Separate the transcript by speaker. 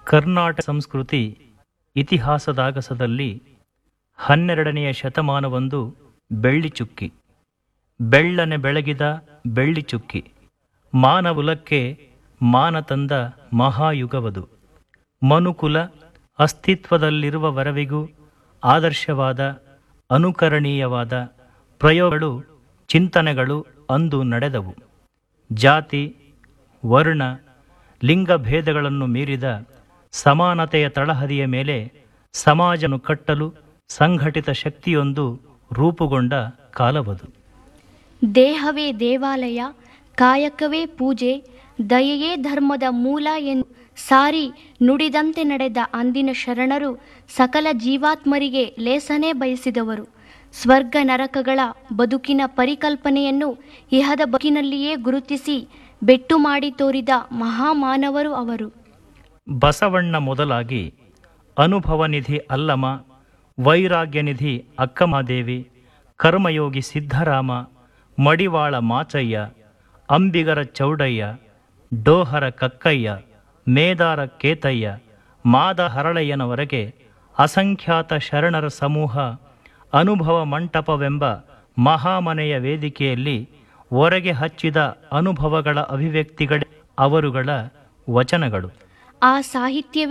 Speaker 1: ಕರ್ನಾಟಕ ಸಂಸ್ಕೃತಿ ಇತಿಹಾಸದಾಗಸದಲ್ಲಿ ಹನ್ನೆರಡನೆಯ ಶತಮಾನವೊಂದು ಬೆಳ್ಳಿ ಚುಕ್ಕಿ ಬೆಳ್ಳನೆ ಬೆಳಗಿದ ಬೆಳ್ಳಿ ಚುಕ್ಕಿ ಮಾನವುಲಕ್ಕೆ ಮಾನ ತಂದ ಮಹಾಯುಗವದು ಮನುಕುಲ ಅಸ್ತಿತ್ವದಲ್ಲಿರುವವರೆವಿಗೂ ಆದರ್ಶವಾದ ಅನುಕರಣೀಯವಾದ ಪ್ರಯೋಗಗಳು ಚಿಂತನೆಗಳು ಅಂದು ನಡೆದವು ಜಾತಿ ವರ್ಣ ಲಿಂಗಭೇದಗಳನ್ನು ಮೀರಿದ ಸಮಾನತೆಯ ತಳಹದಿಯ ಮೇಲೆ ಸಮಾಜನು ಕಟ್ಟಲು ಸಂಘಟಿತ ಶಕ್ತಿಯೊಂದು ರೂಪುಗೊಂಡ ಕಾಲವದು
Speaker 2: ದೇಹವೇ ದೇವಾಲಯ ಕಾಯಕವೇ ಪೂಜೆ ದಯೆಯೇ ಧರ್ಮದ ಮೂಲ ಎಂದು ಸಾರಿ ನುಡಿದಂತೆ ನಡೆದ ಅಂದಿನ ಶರಣರು ಸಕಲ ಜೀವಾತ್ಮರಿಗೆ ಲೇಸನೆ ಬಯಸಿದವರು ಸ್ವರ್ಗ ನರಕಗಳ ಬದುಕಿನ ಪರಿಕಲ್ಪನೆಯನ್ನು ಇಹದ ಬದುಕಿನಲ್ಲಿಯೇ ಗುರುತಿಸಿ ಬೆಟ್ಟು ಮಾಡಿ ತೋರಿದ ಮಹಾಮಾನವರು ಅವರು
Speaker 1: ಬಸವಣ್ಣ ಮೊದಲಾಗಿ ಅನುಭವನಿಧಿ ಅಲ್ಲಮ ವೈರಾಗ್ಯನಿಧಿ ಅಕ್ಕಮಾದೇವಿ ಕರ್ಮಯೋಗಿ ಸಿದ್ಧರಾಮ ಮಡಿವಾಳ ಮಾಚಯ್ಯ ಅಂಬಿಗರ ಚೌಡಯ್ಯ ಡೋಹರ ಕಕ್ಕಯ್ಯ ಮೇದಾರ ಕೇತಯ್ಯ ಮಾದ ಹರಳಯ್ಯನವರೆಗೆ ಅಸಂಖ್ಯಾತ ಶರಣರ ಸಮೂಹ ಅನುಭವ ಮಂಟಪವೆಂಬ ಮಹಾಮನೆಯ ವೇದಿಕೆಯಲ್ಲಿ ಹೊರಗೆ ಹಚ್ಚಿದ ಅನುಭವಗಳ ಅಭಿವ್ಯಕ್ತಿಗಳೇ ಅವರುಗಳ ವಚನಗಳು
Speaker 2: ಆ ಸಾಹಿತ್ಯವೇ